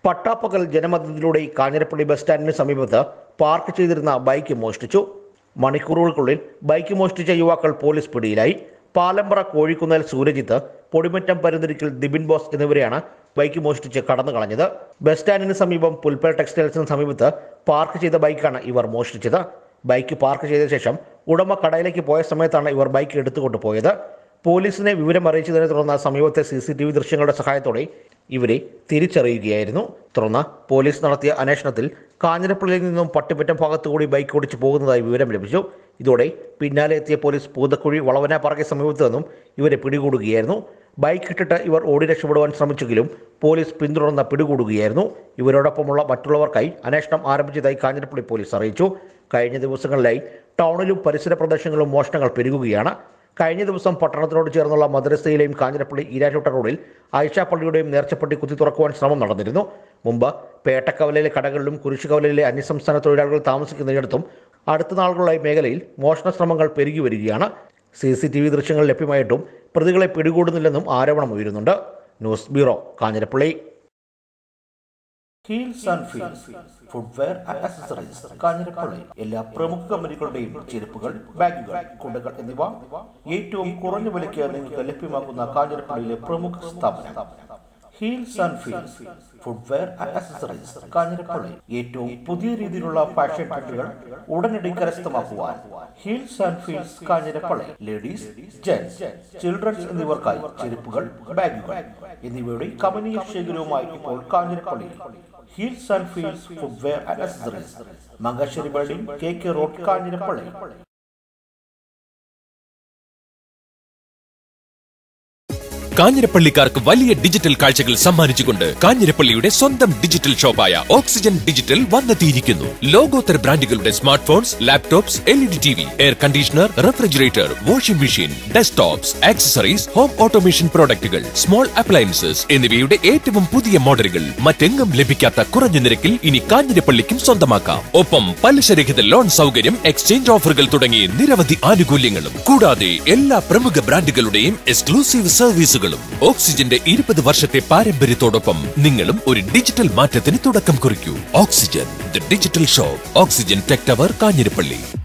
പട്ടാപ്പകൽ ജനമധ്യത്തിലൂടെ കാഞ്ഞിരപ്പള്ളി ബസ് സ്റ്റാൻഡിന് സമീപത്ത് പാർക്ക് ചെയ്തിരുന്ന ബൈക്ക് മോഷ്ടിച്ചു മണിക്കൂറുകൾക്കുള്ളിൽ ബൈക്ക് മോഷ്ടിച്ച യുവാക്കൾ പോലീസ് പിടിയിലായി പാലമ്പറ കോഴിക്കുന്നേൽ സൂരജിത്ത് പൊടിമറ്റം പരുന്തിരിക്കൽ ദിബിൻ ബോസ് എന്നിവരെയാണ് ബൈക്ക് മോഷ്ടിച്ച് കടന്നു കളഞ്ഞത് ബസ് സ്റ്റാൻഡിന് സമീപം പുൽപ്പേർ ടെക്സ്റ്റൈൽസിന് സമീപത്ത് പാർക്ക് ചെയ്ത ബൈക്കാണ് ഇവർ മോഷ്ടിച്ചത് ബൈക്ക് പാർക്ക് ചെയ്ത ശേഷം ഉടമ കടയിലേക്ക് പോയ സമയത്താണ് ഇവർ ബൈക്ക് എടുത്തുകൊണ്ട് പോയത് പോലീസിനെ വിവരം അറിയിച്ചതിനെ തുടർന്ന് സമീപത്തെ സി സി ടി വി ദൃശ്യങ്ങളുടെ സഹായത്തോടെ ഇവരെ തിരിച്ചറിയുകയായിരുന്നു തുടർന്ന് പോലീസ് നടത്തിയ അന്വേഷണത്തിൽ കാഞ്ഞിരപ്പള്ളിയിൽ നിന്നും പട്ടിപ്പറ്റം ഭാഗത്തുകൂടി ബൈക്ക് ഓടിച്ചു പോകുന്നതായി വിവരം ലഭിച്ചു ഇതോടെ പിന്നാലെ എത്തിയ പോലീസ് പൂതക്കുഴി വളവനാപ്പാറയ്ക്ക് സമീപത്ത് നിന്നും ഇവരെ പിടികൂടുകയായിരുന്നു ബൈക്ക് ഇട്ടിട്ട് ഇവർ ഓടി രക്ഷപ്പെടുവാൻ ശ്രമിച്ചെങ്കിലും പോലീസ് പിന്തുടർന്ന് പിടികൂടുകയായിരുന്നു ഇവരോടൊപ്പമുള്ള മറ്റുള്ളവർക്കായി അന്വേഷണം ആരംഭിച്ചതായി കാഞ്ഞിരപ്പള്ളി പോലീസ് അറിയിച്ചു കഴിഞ്ഞ ദിവസങ്ങളിലായി ടൗണിലും പരിസര പ്രദേശങ്ങളിലും മോഷണങ്ങൾ പെരുകുകയാണ് കഴിഞ്ഞ ദിവസം പട്ടണത്തിനോട് ചേർന്നുള്ള മദ്രസയിലെയും കാഞ്ഞിരപ്പള്ളി ഈരാറ്റുട്ട റോഡിൽ ആയിഷ പള്ളിയുടെയും നേർച്ചപ്പെട്ടി കുത്തി തുറക്കുവാൻ ശ്രമം നടന്നിരുന്നു മുമ്പ് പേട്ടക്കവലയിലെ കടകളിലും കുരിശുകവലയിലെ അന്യസംസ്ഥാന തൊഴിലാളികൾ താമസിക്കുന്നിടത്തും അടുത്ത നാളുകളായി മേഖലയിൽ മോഷണ ശ്രമങ്ങൾ പെരുകി വരികയാണ് സി സി ടി വി ദൃശ്യങ്ങൾ ലഭ്യമായിട്ടും പ്രതികളെ പിടികൂടുന്നില്ലെന്നും ആരോപണം ഉയരുന്നുണ്ട് news bureau Kanjirappally heels and feels footwear and accessories Kanjirappally എല്ലാ പ്രമുഖ കമ്പനികളുടെയും ചെരുപ്പുകൾ ബാഗുകൾ കുടകൾ എന്നിവ ഏറ്റവും കുറഞ്ഞ വിലയ്ക്ക് നിങ്ങൾക്ക് ലഭ്യമാക്കുന്ന കാഞ്ഞിരപ്പള്ളിയിലെ പ്രമുഖ സ്ഥാപനം heels and feels footwear and accessories Kanjirappally ഏറ്റവും പുതിയ രീതിയിലുള്ള ഫാഷൻ ട്രെൻഡുകൾ ഉടനടി കരസ്ഥമാക്കുവാൻ heels and feels Kanjirappally ladies gents children's എന്നിവർക്കായി ചെരുപ്പുകൾ ബാഗുകൾ എന്നിവയുടെ കമനീയ ശേഖരവുമായി ഇപ്പോൾ Kanjirappally heels and feels footwear and accessories Mangasseri building K K road Kanjirappally കാഞ്ഞിരപ്പള്ളിക്കാർക്ക് വലിയ ഡിജിറ്റൽ കാഴ്ചകൾ സമ്മാനിച്ചുകൊണ്ട് കാഞ്ഞിരപ്പള്ളിയുടെ സ്വന്തം ഡിജിറ്റൽ ഷോപ്പായ ഓക്സിജൻ ഡിജിറ്റൽ വന്നെത്തിയിരിക്കുന്നു ലോകോത്തര ബ്രാൻഡുകളുടെ smart phones laptops L E D T V air conditioner refrigerator washing machine desktops accessories home automation പ്രോഡക്റ്റുകൾ സ്മോൾ അപ്ലയൻസസ് എന്നിവയുടെ ഏറ്റവും പുതിയ മോഡലുകൾ മറ്റെങ്ങും ലഭിക്കാത്ത കുറഞ്ഞ നിരക്കിൽ ഇനി കാഞ്ഞിരപ്പള്ളിക്കും സ്വന്തമാക്കാം ഒപ്പം പലിശരഹിത ലോൺ സൗകര്യം എക്സ്ചേഞ്ച് ഓഫറുകൾ തുടങ്ങി നിരവധി ആനുകൂല്യങ്ങളും കൂടാതെ എല്ലാ പ്രമുഖ ബ്രാൻഡുകളുടെയും എക്സ്ക്ലൂസീവ് സർവീസുകളും ഓക്സിജന്റെ ഇരുപത് വർഷത്തെ പാരമ്പര്യത്തോടൊപ്പം നിങ്ങളും ഒരു ഡിജിറ്റൽ മാറ്റത്തിന് തുടക്കം കുറിക്കൂ oxygen the digital shop oxygen tech tower Kanjirappally